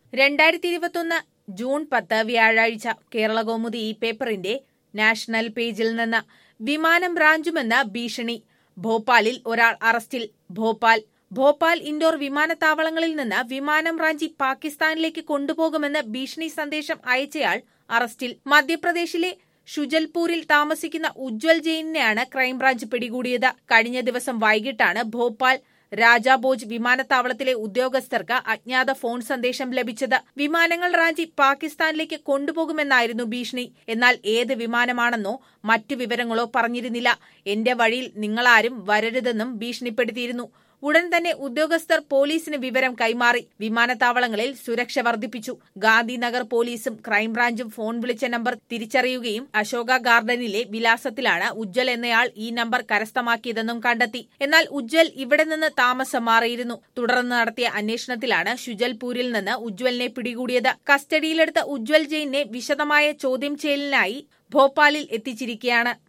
രണ്ടായിരത്തി ഇരുപത്തൊന്ന് ജൂൺ പത്ത് വ്യാഴാഴ്ച കേരളകൗമുദി ഈ പേപ്പറിന്റെ നാഷണൽ പേജിൽ നിന്ന് വിമാനം റാഞ്ചുമെന്ന് ഭീഷണി ഭോപ്പാലിൽ ഒരാൾ അറസ്റ്റിൽ ഭോപ്പാൽ ഭോപ്പാൽ ഇൻഡോർ വിമാനത്താവളങ്ങളിൽ നിന്ന് വിമാനം റാഞ്ചി പാകിസ്ഥാനിലേക്ക് കൊണ്ടുപോകുമെന്ന് ഭീഷണി സന്ദേശം അയച്ചയാൾ അറസ്റ്റിൽ മധ്യപ്രദേശിലെ ഷുജൽപൂരിൽ താമസിക്കുന്ന ഉജ്വൽ ജെയിനെയാണ് ക്രൈംബ്രാഞ്ച് പിടികൂടിയത് കഴിഞ്ഞ ദിവസം വൈകിട്ടാണ് ഭോപ്പാൽ രാജാബോജ് വിമാനത്താവളത്തിലെ ഉദ്യോഗസ്ഥർക്ക് അജ്ഞാത ഫോൺ സന്ദേശം ലഭിച്ചത് വിമാനങ്ങൾ റാഞ്ചി പാകിസ്ഥാനിലേക്ക് കൊണ്ടുപോകുമെന്നായിരുന്നു ഭീഷണി എന്നാൽ ഏത് വിമാനമാണെന്നോ മറ്റു വിവരങ്ങളോ പറഞ്ഞിരുന്നില്ല എന്റെ വഴിയിൽ നിങ്ങളാരും വരരുതെന്നും ഭീഷണിപ്പെടുത്തിയിരുന്നു ഉടൻ തന്നെ ഉദ്യോഗസ്ഥർ പോലീസിന് വിവരം കൈമാറി വിമാനത്താവളങ്ങളിൽ സുരക്ഷ വർദ്ധിപ്പിച്ചു ഗാന്ധിനഗർ പോലീസും ക്രൈംബ്രാഞ്ചും ഫോൺ വിളിച്ച നമ്പർ തിരിച്ചറിയുകയും അശോക ഗാർഡനിലെ വിലാസത്തിലാണ് ഉജ്ജൽ എന്നയാൾ ഈ നമ്പർ കരസ്ഥമാക്കിയതെന്നും കണ്ടെത്തി എന്നാൽ ഉജ്ജൽ ഇവിടെ നിന്ന് താമസം മാറിയിരുന്നു തുടർന്ന് നടത്തിയ അന്വേഷണത്തിലാണ് ഷുജൽപൂരിൽ നിന്ന് ഉജ്വലിനെ പിടികൂടിയത് കസ്റ്റഡിയിലെടുത്ത ഉജ്വൽ ജെയിനെ വിശദമായ ചോദ്യം ചെയ്യലിനായി ഭോപ്പാലിൽ എത്തിച്ചിരിക്കുകയാണ്